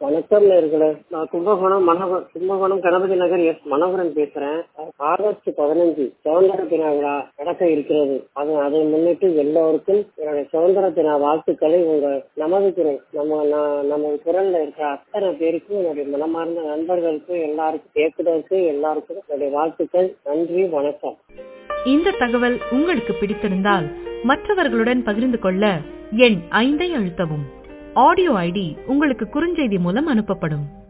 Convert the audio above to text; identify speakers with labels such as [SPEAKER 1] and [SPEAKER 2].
[SPEAKER 1] வணக்கம் நேர்களே நான் கும்பகோணம் மனோக கும்பகோணம் கணபதி நகர் எஸ் மனோகரன் பேசுறேன் ஆகஸ்ட் பதினஞ்சு சுதந்திர தின விழா நடக்க இருக்கிறது அது அதை முன்னிட்டு எல்லோருக்கும் என்னுடைய சுதந்திர தின வாழ்த்துக்களை உங்க நமது குரல் நம்ம ந- நமது குரல்ல இருக்கிற அத்தனை பேருக்கும் என்னுடைய மனமார்ந்த நண்பர்களுக்கும் எல்லாருக்கும் கேட்கிறதுக்கும் எல்லாருக்கும் என்னுடைய வாழ்த்துக்கள் நன்றி வணக்கம்
[SPEAKER 2] இந்த தகவல் உங்களுக்கு பிடித்திருந்தால் மற்றவர்களுடன் பகிர்ந்து கொள்ள எண் ஐந்தை அழுத்தவும் ஆடியோ ஐடி உங்களுக்கு குறுஞ்செய்தி மூலம் அனுப்பப்படும்